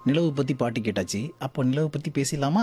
நிலவு பற்றி பாட்டு கேட்டாச்சு அப்போ நிலவு பற்றி பேசிடலாமா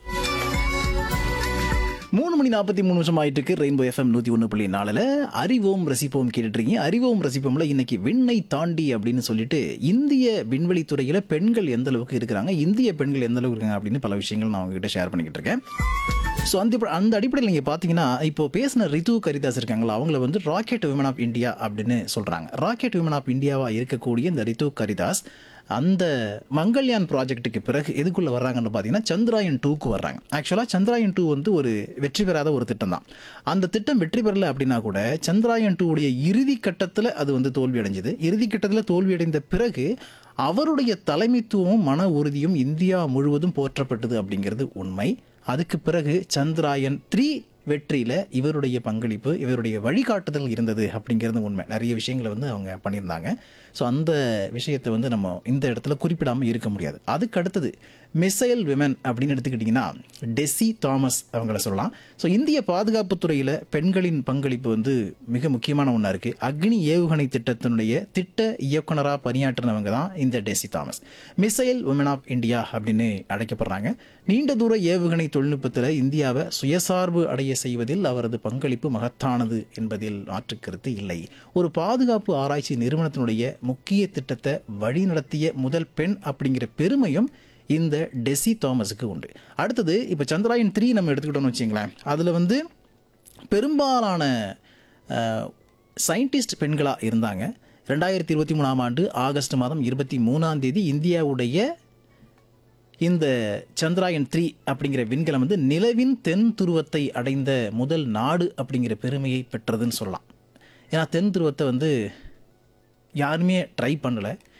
மூணு மணி நாற்பத்தி மூணு நிமிஷம் ஆயிட்டு இருக்கு ரெயின்போ எஃப்எம் நூற்றி ஒன்று புள்ளி நாலில் அறிவோம் ரசிப்போம் கேட்டுட்ருக்கீங்க அறிவோம் ரசிப்போம்ல இன்னைக்கு விண்ணை தாண்டி அப்படின்னு சொல்லிட்டு இந்திய விண்வெளி துறையில் பெண்கள் எந்த அளவுக்கு இருக்கிறாங்க இந்திய பெண்கள் எந்த அளவுக்கு இருக்காங்க அப்படின்னு பல விஷயங்கள் நான் உங்ககிட்ட ஷேர் பண்ணிக்கிட்டு இருக்கேன் ஸோ அந்த அந்த அடிப்படையில் நீங்கள் பார்த்தீங்கன்னா இப்போ பேசின ரிது கரிதாஸ் இருக்காங்களா அவங்கள வந்து ராக்கெட் விமன் ஆஃப் இந்தியா அப்படின்னு சொல்கிறாங்க ராக்கெட் விமன் ஆஃப் இந்தியாவாக இருக்கக்கூடிய இந்த ரிது கரிதாஸ் அந்த மங்கள்யான் ப்ராஜெக்ட்டுக்கு பிறகு எதுக்குள்ளே வர்றாங்கன்னு பார்த்தீங்கன்னா சந்திராயன் டூக்கு வர்றாங்க ஆக்சுவலாக சந்திராயன் டூ வந்து ஒரு வெற்றி பெறாத ஒரு திட்டம் தான் அந்த திட்டம் வெற்றி பெறல அப்படின்னா கூட சந்திராயன் டூ உடைய இறுதி கட்டத்தில் அது வந்து தோல்வி அடைஞ்சது இறுதி கட்டத்தில் தோல்வி அடைந்த பிறகு அவருடைய தலைமைத்துவமும் மன உறுதியும் இந்தியா முழுவதும் போற்றப்பட்டது அப்படிங்கிறது உண்மை அதுக்கு பிறகு சந்திராயன் த்ரீ வெற்றியில் இவருடைய பங்களிப்பு இவருடைய வழிகாட்டுதல் இருந்தது அப்படிங்கிறது உண்மை நிறைய விஷயங்களை வந்து அவங்க பண்ணியிருந்தாங்க ஸோ அந்த விஷயத்தை வந்து நம்ம இந்த இடத்துல குறிப்பிடாமல் இருக்க முடியாது அதுக்கு அடுத்தது மிசைல் விமன் அப்படின்னு எடுத்துக்கிட்டிங்கன்னா டெசி தாமஸ் அவங்கள சொல்லலாம் ஸோ இந்திய பாதுகாப்பு துறையில் பெண்களின் பங்களிப்பு வந்து மிக முக்கியமான ஒன்றா இருக்குது அக்னி ஏவுகணை திட்டத்தினுடைய திட்ட இயக்குனராக பணியாற்றினவங்க தான் இந்த Tessy Thomas missile women of India அப்படின்னு அழைக்கப்படுறாங்க நீண்ட தூர ஏவுகணை தொழில்நுட்பத்தில் இந்தியாவை சுயசார்பு அடைய செய்வதில் அவரது பங்களிப்பு மகத்தானது என்பதில் மாற்றுக்கருத்து இல்லை ஒரு பாதுகாப்பு ஆராய்ச்சி நிறுவனத்தினுடைய முக்கிய திட்டத்தை வழிநடத்திய முதல் பெண் அப்படிங்கிற பெருமையும் இந்த டெசி தாமஸுக்கு உண்டு அடுத்தது இப்போ சந்திராயன் த்ரீ நம்ம எடுத்துக்கிட்டோம்னு வச்சிங்களேன் அதில் வந்து பெரும்பாலான சயின்டிஸ்ட் பெண்களாக இருந்தாங்க ரெண்டாயிரத்தி இருபத்தி மூணாம் ஆண்டு ஆகஸ்ட் மாதம் இருபத்தி மூணாம் தேதி இந்தியாவுடைய இந்த சந்திராயன் த்ரீ அப்படிங்கிற விண்கலம் வந்து நிலவின் தென் துருவத்தை அடைந்த முதல் நாடு அப்படிங்கிற பெருமையை பெற்றதுன்னு சொல்லலாம் ஏன்னா தென் துருவத்தை வந்து யாருமே ட்ரை பண்ணலை